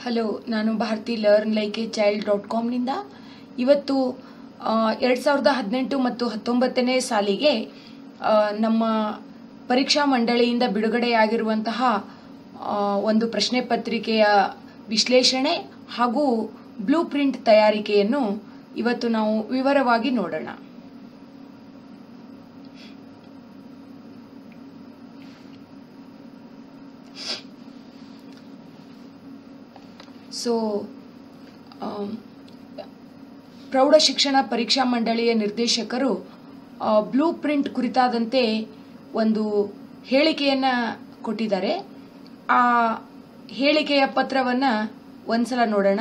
hello ನಾನು Bharati learn like a child dot ಕಾಮ್ನಿಂದ ಇವತ್ತು ಎರಡು ಸಾವಿರದ ಹದಿನೆಂಟು ಮತ್ತು ಹತ್ತೊಂಬತ್ತನೇ ಸಾಲಿಗೆ ಆ, ನಮ್ಮ ಪರೀಕ್ಷಾ ಮಂಡಳಿಯಿಂದ ಬಿಡುಗಡೆಯಾಗಿರುವಂತಹ ಆ, ಒಂದು ಪ್ರಶ್ನೆ ಪತ್ರಿಕೆಯ ವಿಶ್ಲೇಷಣೆ ಹಾಗೂ ಬ್ಲೂ ಪ್ರಿಂಟ್ ತಯಾರಿಕೆಯನ್ನು ಇವತ್ತು ನಾವು ವಿವರವಾಗಿ ನೋಡೋಣ ಸೊ ಪ್ರೌಢ ಶಿಕ್ಷಣ ಪರೀಕ್ಷಾ ಮಂಡಳಿಯ ನಿರ್ದೇಶಕರು ಬ್ಲೂ ಪ್ರಿಂಟ್ ಕುರಿತಾದಂತೆ ಒಂದು ಹೇಳಿಕೆಯನ್ನು ಕೊಟ್ಟಿದ್ದಾರೆ ಆ ಹೇಳಿಕೆಯ ಪತ್ರವನ್ನು ಒಂದ್ಸಲ ನೋಡೋಣ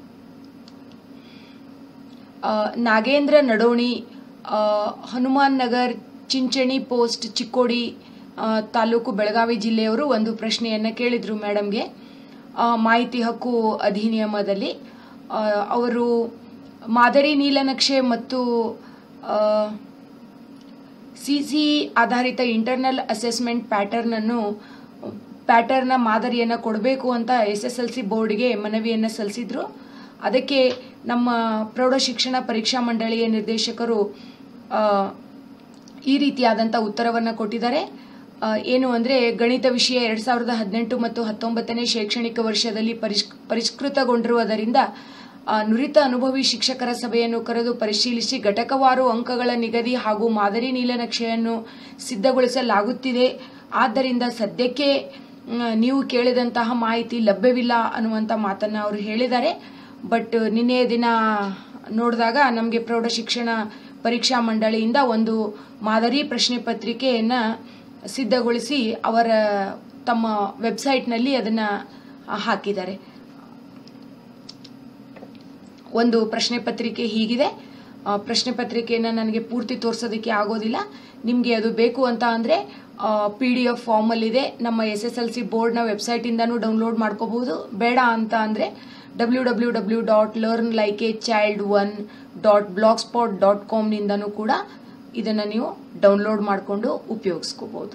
ಆ, ನಾಗೇಂದ್ರ ನಡೋಣಿ ಆ, ಹನುಮಾನ್ ನಗರ್ ಚಿಂಚಣಿ ಪೋಸ್ಟ್ ಚಿಕ್ಕೋಡಿ ಆ, ತಾಲೂಕು ಬೆಳಗಾವಿ ಜಿಲ್ಲೆಯವರು ಒಂದು ಪ್ರಶ್ನೆಯನ್ನು ಕೇಳಿದರು ಮೇಡಮ್ಗೆ ಆ, ಮಾಹಿತಿ ಹಕ್ಕು ಅಧಿನಿಯಮದಲ್ಲಿ ಆ, ಅವರು ಮಾದರಿ ನೀಲನಕ್ಷೆ ಮತ್ತು ಸಿ ಸಿ ಆಧಾರಿತ ಇಂಟರ್ನಲ್ ಅಸೆಸ್ಮೆಂಟ್ ಪ್ಯಾಟರ್ನನ್ನು ಪ್ಯಾಟರ್ನ ಮಾದರಿಯನ್ನು ಕೊಡಬೇಕು ಅಂತ ಎಸ್ ಎಸ್ ಎಲ್ ಸಿ ಬೋರ್ಡ್ಗೆ ಮನವಿಯನ್ನು ಸಲ್ಲಿಸಿದ್ರು ಅದಕ್ಕೆ ನಮ್ಮ ಪ್ರೌಢಶಿಕ್ಷಣ ಪರೀಕ್ಷಾ ಮಂಡಳಿಯ ನಿರ್ದೇಶಕರು ಆ, ಈ ರೀತಿಯಾದಂಥ ಉತ್ತರವನ್ನು ಕೊಟ್ಟಿದ್ದಾರೆ ಆ, ಏನು ಅಂದರೆ ಗಣಿತ ವಿಷಯ ಎರಡು ಸಾವಿರದ ಹದಿನೆಂಟು ಮತ್ತು ಹತ್ತೊಂಬತ್ತನೇ ಶೈಕ್ಷಣಿಕ ವರ್ಷದಲ್ಲಿ ಪರಿಷ್ ಪರಿಷ್ಕೃತಗೊಂಡಿರುವುದರಿಂದ ಆ, ನುರಿತ ಅನುಭವಿ ಶಿಕ್ಷಕರ ಸಭೆಯನ್ನು ಕರೆದು ಪರಿಶೀಲಿಸಿ ಘಟಕವಾರು ಅಂಕಗಳ ನಿಗದಿ ಹಾಗೂ ಮಾದರಿ ನೀಲನಕ್ಷೆಯನ್ನು ಸಿದ್ಧಗೊಳಿಸಲಾಗುತ್ತಿದೆ ಆದ್ದರಿಂದ ಸದ್ಯಕ್ಕೆ ಮ್, ನೀವು ಕೇಳಿದಂತಹ ಮಾಹಿತಿ ಲಭ್ಯವಿಲ್ಲ ಅನ್ನುವಂಥ ಮಾತನ್ನು ಅವರು ಹೇಳಿದ್ದಾರೆ ಬಟ್ ನಿನ್ನೆಯ ದಿನ ನೋಡಿದಾಗ ನಮಗೆ ಪ್ರೌಢಶಿಕ್ಷಣ ಪರೀಕ್ಷಾ ಮಂಡಳಿಯಿಂದ ಒಂದು ಮಾದರಿ ಪ್ರಶ್ನೆ ಪತ್ರಿಕೆಯನ್ನು ಸಿದ್ಧಗೊಳಿಸಿ ಅವರ ತಮ್ಮ ವೆಬ್ಸೈಟ್ನಲ್ಲಿ ಅದನ್ನು ಹಾಕಿದ್ದಾರೆ ಒಂದು ಪ್ರಶ್ನೆ ಪತ್ರಿಕೆ ಹೀಗಿದೆ ಆ, ಪ್ರಶ್ನೆ ಪತ್ರಿಕೆಯನ್ನು ನನಗೆ ಪೂರ್ತಿ ತೋರಿಸೋದಕ್ಕೆ ಆಗೋದಿಲ್ಲ ನಿಮಗೆ ಅದು ಬೇಕು ಅಂತ ಅಂದರೆ ಪಿ ಡಿ ಎಫ್ ಫಾರ್ಮಲ್ಲಿದೆ ನಮ್ಮ ಎಸ್ ಎಸ್ ಎಲ್ ಸಿ ಬೋರ್ಡ್ನ ವೆಬ್ಸೈಟಿಂದನೂ ಡೌನ್ಲೋಡ್ ಮಾಡ್ಕೋಬಹುದು ಬೇಡ ಅಂತ ಅಂದರೆ W W W dot learn like a child one dot blogspot dot ಕಾಮ್ನಿಂದನೂ ಕೂಡ ಇದನ್ನು ನೀವು ಡೌನ್ಲೋಡ್ ಮಾಡಿಕೊಂಡು ಉಪಯೋಗಿಸ್ಕೋಬಹುದು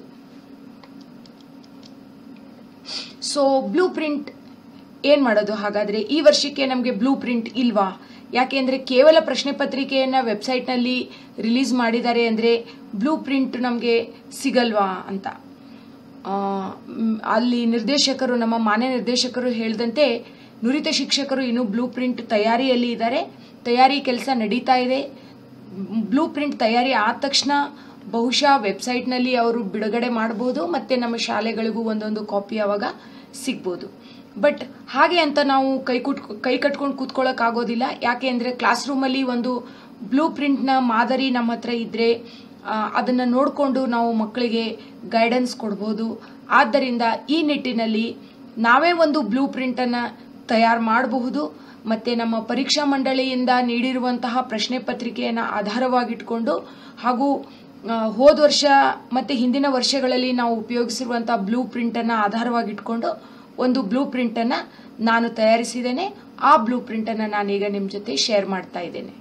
ಸೊ ಬ್ಲೂ ಪ್ರಿಂಟ್ ಏನು ಮಾಡೋದು ಹಾಗಾದರೆ ಈ ವರ್ಷಕ್ಕೆ ನಮಗೆ ಬ್ಲೂ ಪ್ರಿಂಟ್ ಇಲ್ವಾ ಯಾಕೆಂದರೆ ಕೇವಲ ಪ್ರಶ್ನೆ ಪತ್ರಿಕೆಯನ್ನು ವೆಬ್ಸೈಟ್ನಲ್ಲಿ ರಿಲೀಸ್ ಮಾಡಿದ್ದಾರೆ ಅಂದರೆ ಬ್ಲೂ ಪ್ರಿಂಟ್ ನಮಗೆ ಸಿಗಲ್ವಾ ಅಂತ ಆ, ಮ್, ಅಲ್ಲಿ ನಿರ್ದೇಶಕರು ನಮ್ಮ ಮಾನ್ಯ ನಿರ್ದೇಶಕರು ಹೇಳಿದಂತೆ ನುರಿತ ಶಿಕ್ಷಕರು ಇನ್ನೂ ಬ್ಲೂ ಪ್ರಿಂಟ್ ತಯಾರಿಯಲ್ಲಿ ಇದ್ದಾರೆ ತಯಾರಿ ಕೆಲಸ ನಡೀತಾ ಇದೆ ಬ್ಲೂ ಪ್ರಿಂಟ್ ತಯಾರಿ ಆದ ತಕ್ಷಣ ಬಹುಶಃ ವೆಬ್ಸೈಟ್ನಲ್ಲಿ ಅವರು ಬಿಡುಗಡೆ ಮಾಡ್ಬೋದು ಮತ್ತು ನಮ್ಮ ಶಾಲೆಗಳಿಗೂ ಒಂದೊಂದು ಕಾಪಿ ಅವಾಗ ಸಿಗ್ಬೋದು ಬಟ್ ಹಾಗೆ ಅಂತ ನಾವು ಕೈ ಕುಟ್ ಕೈ ಕಟ್ಕೊಂಡು ಕೂತ್ಕೊಳ್ಳೋಕ್ಕಾಗೋದಿಲ್ಲ ಯಾಕೆ ಅಂದರೆ ಕ್ಲಾಸ್ ರೂಮಲ್ಲಿ ಒಂದು ಬ್ಲೂ ಪ್ರಿಂಟ್ನ ಮಾದರಿ ನಮ್ಮ ಹತ್ರ ಇದ್ದರೆ ಅದನ್ನು ನೋಡಿಕೊಂಡು ನಾವು ಮಕ್ಕಳಿಗೆ ಗೈಡೆನ್ಸ್ ಕೊಡ್ಬೋದು ಆದ್ದರಿಂದ ಈ ನಿಟ್ಟಿನಲ್ಲಿ ನಾವೇ ಒಂದು ಬ್ಲೂ ಪ್ರಿಂಟನ್ನು ತಯಾರು ಮಾಡಬಹುದು ಮತ್ತು ನಮ್ಮ ಪರೀಕ್ಷಾ ಮಂಡಳಿಯಿಂದ ನೀಡಿರುವಂತಹ ಪ್ರಶ್ನೆ ಪತ್ರಿಕೆಯನ್ನು ಆಧಾರವಾಗಿಟ್ಕೊಂಡು ಹಾಗೂ ಆ, ಹೋದ ವರ್ಷ ಮತ್ತು ಹಿಂದಿನ ವರ್ಷಗಳಲ್ಲಿ ನಾವು ಉಪಯೋಗಿಸಿರುವಂಥ ಬ್ಲೂ ಪ್ರಿಂಟನ್ನು ಆಧಾರವಾಗಿಟ್ಕೊಂಡು ಒಂದು ಬ್ಲೂ ಪ್ರಿಂಟನ್ನು ನಾನು ತಯಾರಿಸಿದ್ದೇನೆ ಆ ಬ್ಲೂ ಪ್ರಿಂಟನ್ನು ನಾನೀಗ ನಿಮ್ಮ ಜೊತೆ ಶೇರ್ ಮಾಡ್ತಾ ಇದ್ದೇನೆ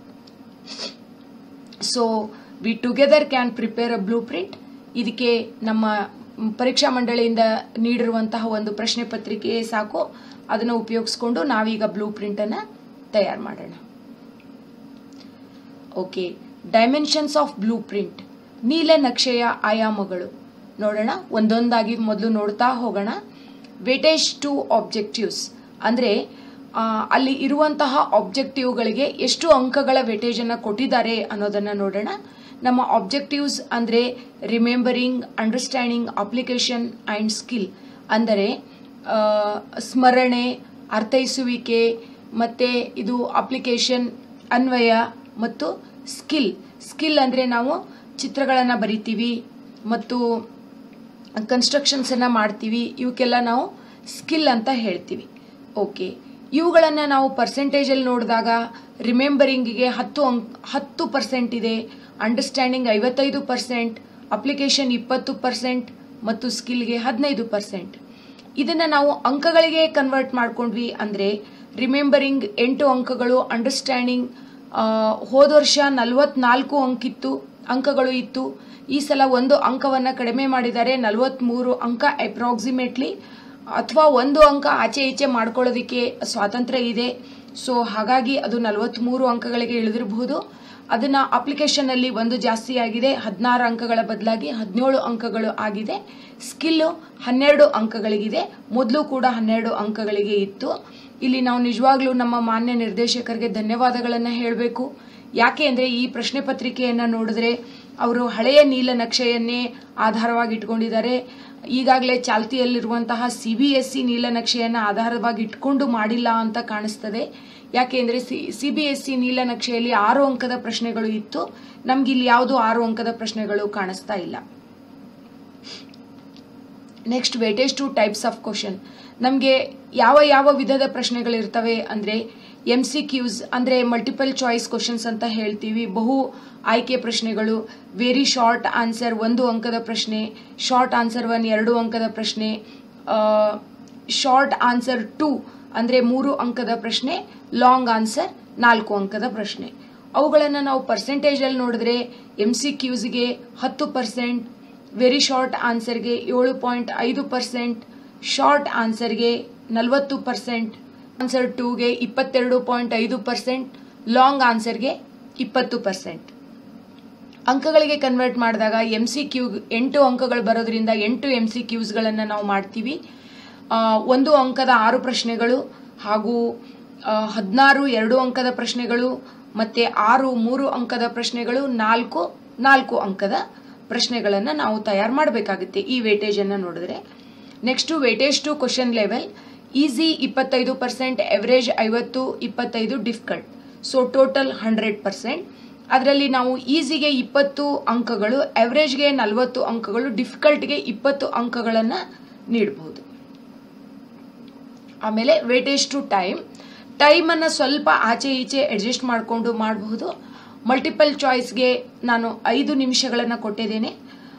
so we together can prepare a blueprint ಇದಕ್ಕೆ ನಮ್ಮ ಮ್, ಪರೀಕ್ಷಾ ಮಂಡಳಿಯಿಂದ ನೀಡಿರುವಂತಹ ಒಂದು ಪ್ರಶ್ನೆ ಪತ್ರಿಕೆ ಸಾಕು ಅದನ್ನು ಉಪಯೋಗಿಸ್ಕೊಂಡು ನಾವೀಗ ಬ್ಲೂ ಪ್ರಿಂಟನ್ನು ತಯಾರು ಮಾಡೋಣ okay dimensions of blueprint ನೀಲನಕ್ಷೆಯ ಆಯಾಮಗಳು ನೋಡೋಣ ಒಂದೊಂದಾಗಿ ಮೊದಲು ನೋಡ್ತಾ ಹೋಗೋಣ ವೇಟೇಜ್ ಟು ಆಬ್ಜೆಕ್ಟಿವ್ಸ್ ಅಂದರೆ ಅಲ್ಲಿ ಇರುವಂತಹ ಆಬ್ಜೆಕ್ಟಿವ್ಗಳಿಗೆ ಎಷ್ಟು ಅಂಕಗಳ ವೇಟೇಜನ್ನು ಕೊಟ್ಟಿದ್ದಾರೆ ಅನ್ನೋದನ್ನು ನೋಡೋಣ ನಮ್ಮ ಆಬ್ಜೆಕ್ಟಿವ್ಸ್ ಅಂದರೆ remembering understanding application and skill ಅಂದರೆ ಆ, ಸ್ಮರಣೆ ಅರ್ಥೈಸುವಿಕೆ ಮತ್ತು ಇದು ಅಪ್ಲಿಕೇಶನ್ ಅನ್ವಯ ಮತ್ತು ಸ್ಕಿಲ್ ಸ್ಕಿಲ್ ಅಂದರೆ ನಾವು ಚಿತ್ರಗಳನ್ನು ಬರಿತೀವಿ ಮತ್ತು ಕನ್ಸ್ಟ್ರಕ್ಷನ್ಸನ್ನು ಮಾಡ್ತೀವಿ ಇವಕ್ಕೆಲ್ಲ ನಾವು ಸ್ಕಿಲ್ ಅಂತ ಹೇಳ್ತೀವಿ ಓಕೆ ಇವುಗಳನ್ನು ನಾವು ಪರ್ಸೆಂಟೇಜಲ್ಲಿ ನೋಡಿದಾಗ ರಿಮೆಂಬರಿಂಗಿಗೆ ಹತ್ತು ಅಂಕ್ ಹತ್ತು ಪರ್ಸೆಂಟ್ ಇದೆ ಅಂಡರ್ಸ್ಟ್ಯಾಂಡಿಂಗ್ ಐವತ್ತೈದು ಪರ್ಸೆಂಟ್ ಅಪ್ಲಿಕೇಶನ್ ಇಪ್ಪತ್ತು ಪರ್ಸೆಂಟ್ ಮತ್ತು ಸ್ಕಿಲ್ಗೆ ಹದಿನೈದು ಪರ್ಸೆಂಟ್ ಇದನ್ನು ನಾವು ಅಂಕಗಳಿಗೆ ಕನ್ವರ್ಟ್ ಮಾಡ್ಕೊಂಡ್ವಿ ಅಂದರೆ ರಿಮೆಂಬರಿಂಗ್ ಎಂಟು ಅಂಕಗಳು ಅಂಡರ್ಸ್ಟ್ಯಾಂಡಿಂಗ್ ಹೋದ ವರ್ಷ ನಲವತ್ನಾಲ್ಕು ಅಂಕಿತ್ತು ಅಂಕಗಳು ಇತ್ತು ಈ ಸಲ ಒಂದು ಅಂಕವನ್ನು ಕಡಿಮೆ ಮಾಡಿದ್ದಾರೆ ನಲವತ್ತ್ಮೂರು ಅಂಕ ಅಪ್ರಾಕ್ಸಿಮೇಟ್ಲಿ ಅಥವಾ ಒಂದು ಅಂಕ ಆಚೆ ಈಚೆ ಮಾಡ್ಕೊಳ್ಳೋದಕ್ಕೆ ಸ್ವಾತಂತ್ರ್ಯ ಇದೆ ಸೊ ಹಾಗಾಗಿ ಅದು ನಲವತ್ತ್ಮೂರು ಅಂಕಗಳಿಗೆ ಇಳಿದಿರಬಹುದು ಅದನ್ನು ಅಪ್ಲಿಕೇಶನ್ನಲ್ಲಿ ಒಂದು ಜಾಸ್ತಿ ಆಗಿದೆ ಹದಿನಾರು ಅಂಕಗಳ ಬದಲಾಗಿ ಹದಿನೇಳು ಅಂಕಗಳು ಆಗಿದೆ ಸ್ಕಿಲ್ಲು ಹನ್ನೆರಡು ಅಂಕಗಳಿಗಿದೆ ಮೊದಲು ಕೂಡ ಹನ್ನೆರಡು ಅಂಕಗಳಿಗೆ ಇತ್ತು ಇಲ್ಲಿ ನಾವು ನಿಜವಾಗ್ಲೂ ನಮ್ಮ ಮಾನ್ಯ ನಿರ್ದೇಶಕರಿಗೆ ಧನ್ಯವಾದಗಳನ್ನು ಹೇಳಬೇಕು ಯಾಕೆ ಅಂದರೆ ಈ ಪ್ರಶ್ನೆ ಪತ್ರಿಕೆಯನ್ನು ನೋಡಿದ್ರೆ ಅವರು ಹಳೆಯ ನೀಲನಕ್ಷೆಯನ್ನೇ ಆಧಾರವಾಗಿ ಇಟ್ಕೊಂಡಿದ್ದಾರೆ ಈಗಾಗಲೇ ಚಾಲ್ತಿಯಲ್ಲಿರುವಂತಹ ಸಿ ಬಿ ಎಸ್ ಸಿ ನೀಲನಕ್ಷೆಯನ್ನು ಆಧಾರವಾಗಿ ಇಟ್ಕೊಂಡು ಮಾಡಿಲ್ಲ ಅಂತ ಕಾಣಿಸ್ತದೆ ಯಾಕೆಂದರೆ C C B S C ನೀಲನಕ್ಷೆಯಲ್ಲಿ ಆರು ಅಂಕದ ಪ್ರಶ್ನೆಗಳು ಇತ್ತು ನಮ್ಗೆ ಇಲ್ಲಿ ಯಾವುದು ಆರು ಅಂಕದ ಪ್ರಶ್ನೆಗಳು ಕಾಣಿಸ್ತಾ ಇಲ್ಲ next weightage to types of question ನಮಗೆ ಯಾವ ಯಾವ ವಿಧದ ಪ್ರಶ್ನೆಗಳಿರ್ತವೆ ಅಂದರೆ ಎಮ್ ಸಿ ಕ್ಯೂಸ್ ಅಂದರೆ ಮಲ್ಟಿಪಲ್ ಚಾಯ್ಸ್ ಕ್ವಶನ್ಸ್ ಅಂತ ಹೇಳ್ತೀವಿ ಬಹು ಆಯ್ಕೆ ಪ್ರಶ್ನೆಗಳು ವೆರಿ ಶಾರ್ಟ್ ಆನ್ಸರ್ ಒಂದು ಅಂಕದ ಪ್ರಶ್ನೆ ಶಾರ್ಟ್ ಆನ್ಸರ್ ಒನ್ ಎರಡು ಅಂಕದ ಪ್ರಶ್ನೆ ಶಾರ್ಟ್ ಆನ್ಸರ್ ಟು ಅಂದರೆ ಮೂರು ಅಂಕದ ಪ್ರಶ್ನೆ ಲಾಂಗ್ ಆನ್ಸರ್ ನಾಲ್ಕು ಅಂಕದ ಪ್ರಶ್ನೆ ಅವುಗಳನ್ನು ನಾವು ಪರ್ಸೆಂಟೇಜಲ್ಲಿ ನೋಡಿದ್ರೆ ಎಮ್ ಸಿ ಕ್ಯೂಸ್ಗೆ ಹತ್ತು ಪರ್ಸೆಂಟ್ ವೆರಿ ಶಾರ್ಟ್ ಆನ್ಸರ್ಗೆ ಏಳು ಪಾಯಿಂಟ್ ಐದು ಪರ್ಸೆಂಟ್ ಶಾರ್ಟ್ ಆನ್ಸರ್ಗೆ ನಲವತ್ತು ಪರ್ಸೆಂಟ್ ಆನ್ಸರ್ ಟೂಗೆ ಇಪ್ಪತ್ತೆರಡು ಪಾಯಿಂಟ್ ಐದು ಪರ್ಸೆಂಟ್ ಲಾಂಗ್ ಆನ್ಸರ್ಗೆ ಇಪ್ಪತ್ತು ಪರ್ಸೆಂಟ್ ಅಂಕಗಳಿಗೆ ಕನ್ವರ್ಟ್ ಮಾಡಿದಾಗ ಎಮ್ ಸಿ ಕ್ಯೂ ಎಂಟು ಅಂಕಗಳು ಬರೋದ್ರಿಂದ ಎಂಟು ಎಮ್ ಸಿ ಕ್ಯೂಸ್ಗಳನ್ನು ನಾವು ಮಾಡ್ತೀವಿ ಆ, ಒಂದು ಅಂಕದ ಆರು ಪ್ರಶ್ನೆಗಳು ಹಾಗೂ ಹದಿನಾರು ಎರಡು ಅಂಕದ ಪ್ರಶ್ನೆಗಳು ಮತ್ತು ಆರು ಮೂರು ಅಂಕದ ಪ್ರಶ್ನೆಗಳು ನಾಲ್ಕು ನಾಲ್ಕು ಅಂಕದ ಪ್ರಶ್ನೆಗಳನ್ನು ನಾವು ತಯಾರು ಮಾಡಬೇಕಾಗುತ್ತೆ ಈ ವೇಟೇಜನ್ನು ನೋಡಿದ್ರೆ next weightage to question level easy ಇಪ್ಪತ್ತೈದು ಪರ್ಸೆಂಟ್ ಎವರೇಜ್ ಐವತ್ತು ಇಪ್ಪತ್ತೈದು difficult so total hundred percent ಅದರಲ್ಲಿ ನಾವು ಈಸಿಗೆ ಇಪ್ಪತ್ತು ಅಂಕಗಳು ಎವರೇಜ್ಗೆ ನಲವತ್ತು ಅಂಕಗಳು ಡಿಫಿಕಲ್ಟ್ಗೆ ಇಪ್ಪತ್ತು ಅಂಕಗಳನ್ನು ನೀಡಬಹುದು ಆಮೇಲೆ ವೇಟೇಜ್ ಟು ಟೈಮ್ ಟೈಮನ್ನು ಸ್ವಲ್ಪ ಆಚೆ ಈಚೆ ಅಡ್ಜಸ್ಟ್ ಮಾಡಿಕೊಂಡು ಮಾಡಬಹುದು ಮಲ್ಟಿಪಲ್ ಚಾಯ್ಸ್ಗೆ ನಾನು ಐದು ನಿಮಿಷಗಳನ್ನು ಕೊಟ್ಟಿದ್ದೇನೆ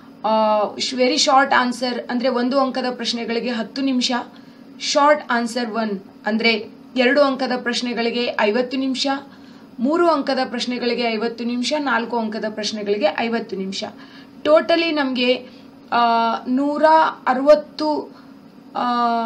ವೆರಿ ಶಾರ್ಟ್ ಆನ್ಸರ್ ಅಂದರೆ ಒಂದು ಅಂಕದ ಪ್ರಶ್ನೆಗಳಿಗೆ ಹತ್ತು ನಿಮಿಷ ಶಾರ್ಟ್ ಆನ್ಸರ್ ಒನ್ ಅಂದರೆ ಎರಡು ಅಂಕದ ಪ್ರಶ್ನೆಗಳಿಗೆ ಐವತ್ತು ನಿಮಿಷ ಮೂರು ಅಂಕದ ಪ್ರಶ್ನೆಗಳಿಗೆ ಐವತ್ತು ನಿಮಿಷ ನಾಲ್ಕು ಅಂಕದ ಪ್ರಶ್ನೆಗಳಿಗೆ ಐವತ್ತು ನಿಮಿಷ ಟೋಟಲಿ ನಮಗೆ ನೂರ ಅರವತ್ತು ಆ,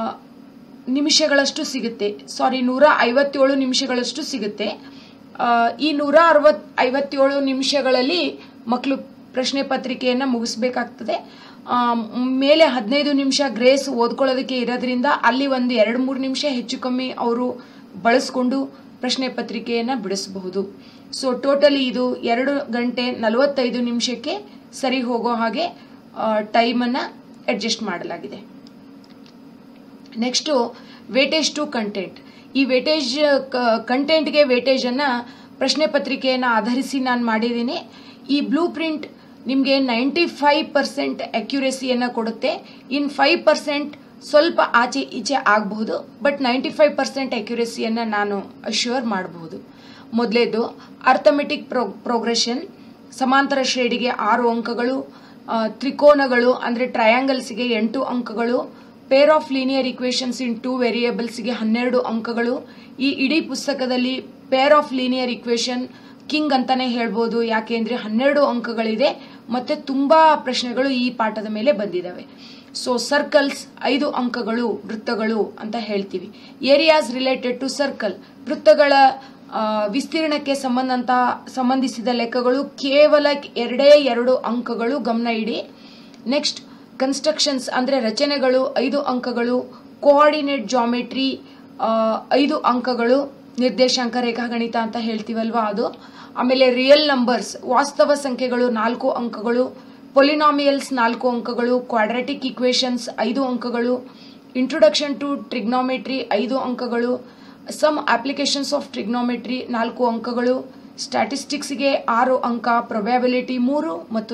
ನಿಮಿಷಗಳಷ್ಟು ಸಿಗುತ್ತೆ ಸಾರಿ ನೂರ ಐವತ್ತೇಳು ನಿಮಿಷಗಳಷ್ಟು ಸಿಗುತ್ತೆ ಆ, ಈ ನೂರ ಅರವತ್ ಐವತ್ತೇಳು ನಿಮಿಷಗಳಲ್ಲಿ ಮಕ್ಕಳು ಪ್ರಶ್ನೆ ಪತ್ರಿಕೆಯನ್ನು ಮುಗಿಸ್ಬೇಕಾಗ್ತದೆ ಆ, ಮೇಲೆ ಹದಿನೈದು ನಿಮಿಷ ಗ್ರೇಸ್ ಓದ್ಕೊಳ್ಳೋದಕ್ಕೆ ಇರೋದ್ರಿಂದ ಅಲ್ಲಿ ಒಂದು ಎರಡು ಮೂರು ನಿಮಿಷ ಹೆಚ್ಚು ಕಮ್ಮಿ ಅವರು ಬಳಸ್ಕೊಂಡು ಪ್ರಶ್ನೆ ಪತ್ರಿಕೆಯನ್ನು ಬಿಡಿಸಬಹುದು ಸೊ ಟೋಟಲಿ ಇದು ಎರಡು ಗಂಟೆ ನಲವತ್ತೈದು ನಿಮಿಷಕ್ಕೆ ಸರಿ ಹೋಗೋ ಹಾಗೆ ಟೈಮನ್ನು ಅಡ್ಜಸ್ಟ್ ಮಾಡಲಾಗಿದೆ ನೆಕ್ಸ್ಟು ವೇಟೇಜ್ ಟು ಕಂಟೆಂಟ್ ಈ ವೇಟೇಜ್ ಕಂಟೆಂಟ್ಗೆ ವೇಟೇಜನ್ನು ಪ್ರಶ್ನೆ ಪತ್ರಿಕೆಯನ್ನು ಆಧರಿಸಿ ನಾನು ಮಾಡಿದ್ದೀನಿ ಈ ಬ್ಲೂ ಪ್ರಿಂಟ್ ನಿಮಗೆ ನೈಂಟಿ ಫೈವ್ ಪರ್ಸೆಂಟ್ ಅಕ್ಯುರೇಸಿಯನ್ನು ಕೊಡುತ್ತೆ ಇನ್ ಫೈವ್ ಪರ್ಸೆಂಟ್ ಸ್ವಲ್ಪ ಆಚೆ ಈಚೆ ಆಗಬಹುದು ಬಟ್ ನೈಂಟಿ ಫೈವ್ ಪರ್ಸೆಂಟ್ ಅಕ್ಯುರೇಸಿಯನ್ನು ನಾನು ಅಶ್ಯೂರ್ ಮಾಡಬಹುದು ಮೊದಲೇದು ಅರ್ಥಮೆಟಿಕ್ ಪ್ರೋ ಪ್ರೋಗ್ರೆಷನ್ ಸಮಾಂತರ ಶ್ರೇಣಿಗೆ ಆರು ಅಂಕಗಳು ಆ, ತ್ರಿಕೋನಗಳು ಅಂದರೆ ಟ್ರಯಾಂಗಲ್ಸ್ಗೆ ಎಂಟು ಅಂಕಗಳು pair of linear equations in two ವೇರಿಯೇಬಲ್ಸ್ಗೆ ಹನ್ನೆರಡು ಅಂಕಗಳು ಈ ಇಡೀ ಪುಸ್ತಕದಲ್ಲಿ pair of linear equation king ಅಂತಾನೆ ಹೇಳ್ಬೋದು ಯಾಕೆಂದ್ರೆ ಹನ್ನೆರಡು ಅಂಕಗಳಿದೆ ಮತ್ತೆ ತುಂಬಾ ಪ್ರಶ್ನೆಗಳು ಈ ಪಾಠದ ಮೇಲೆ ಬಂದಿದ್ದಾವೆ ಸೊ ಸರ್ಕಲ್ಸ್ ಐದು ಅಂಕಗಳು ವೃತ್ತಗಳು ಅಂತ ಹೇಳ್ತೀವಿ ಏರಿಯಾಸ್ ರಿಲೇಟೆಡ್ ಟು ಸರ್ಕಲ್ ವೃತ್ತಗಳ ಆ, ವಿಸ್ತೀರ್ಣಕ್ಕೆ ಸಂಬಂಧಂತ ಸಂಬಂಧಿಸಿದ ಲೆಕ್ಕಗಳು ಕೇವಲ ಎರಡೇ ಎರಡು ಅಂಕಗಳು ಗಮನ ಇಡಿ ನೆಕ್ಸ್ಟ್ ಕನ್ಸ್ಟ್ರಕ್ಷನ್ಸ್ ಅಂದರೆ ರಚನೆಗಳು ಐದು ಅಂಕಗಳು ಕೋಆರ್ಡಿನೇಟ್ ಜಾಮೆಟ್ರಿ ಐದು ಅಂಕಗಳು ನಿರ್ದೇಶಾಂಕ ರೇಖಾಗಣಿತ ಅಂತ ಹೇಳ್ತೀವಲ್ವಾ ಅದು ಆಮೇಲೆ ರಿಯಲ್ ನಂಬರ್ಸ್ ವಾಸ್ತವ ಸಂಖ್ಯೆಗಳು ನಾಲ್ಕು ಅಂಕಗಳು ಪೊಲಿನಾಮಿಯಲ್ಸ್ ನಾಲ್ಕು ಅಂಕಗಳು ಕ್ವಾಡ್ರಾಟಿಕ್ ಇಕ್ವೇಷನ್ಸ್ ಐದು ಅಂಕಗಳು ಇಂಟ್ರೊಡಕ್ಷನ್ ಟು ಟ್ರಿಗ್ನೋಮೆಟ್ರಿ ಐದು ಅಂಕಗಳು ಸಮ್ ಅಪ್ಲಿಕೇಶನ್ಸ್ ಆಫ್ ಟ್ರಿಗ್ನೋಮೆಟ್ರಿ ನಾಲ್ಕು ಅಂಕಗಳು ಸ್ಟ್ಯಾಟಿಸ್ಟಿಕ್ಸ್ಗೆ ಆರು ಅಂಕ ಪ್ರೊಬ್ಯಾಬಿಲಿಟಿ ಮೂರು ಮತ್ತು